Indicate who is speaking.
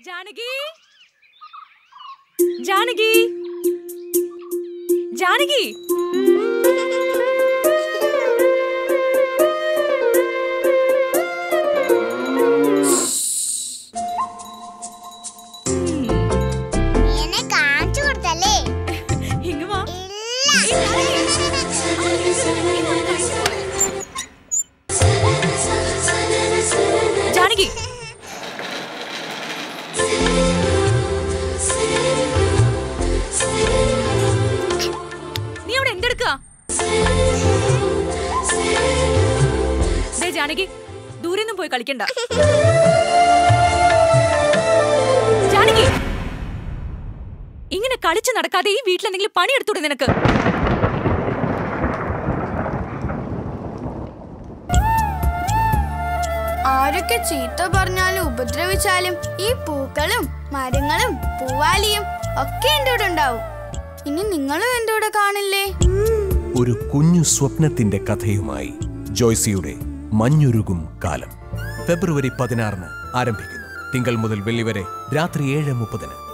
Speaker 1: ജാനകി ജാനകി ജാനകി
Speaker 2: നീ എന്നെ കാണിച്ചു കൊടുത്തല്ലേ
Speaker 1: ഇങ്ങ് വാ ജാനകി നീ അവിടെ എന്തെടുക്കുക ദേ ജാനകി ദൂരെ ഒന്നും പോയി കളിക്കണ്ട ജാനകി ഇങ്ങനെ കളിച്ചു നടക്കാതെ ഈ വീട്ടിൽ എന്തെങ്കിലും പണിയെടുത്തൂടെ നിനക്ക്
Speaker 3: ആരൊക്കെ ചീത്ത പറഞ്ഞാലും ഉപദ്രവിച്ചാലും ഈ പൂക്കളും മരങ്ങളും പൂവാലിയും ഒക്കെ എന്റെ കൂടെ ഉണ്ടാവും ഇനി നിങ്ങളും എന്റെ കൂടെ കാണില്ലേ
Speaker 4: ഒരു കുഞ്ഞു സ്വപ്നത്തിന്റെ കഥയുമായി ജോയ്സിയുടെ മഞ്ഞുരുകും കാലം ഫെബ്രുവരി പതിനാറിന് ആരംഭിക്കുന്നു തിങ്കൾ മുതൽ വെള്ളി വരെ രാത്രി ഏഴ് മുപ്പതിന്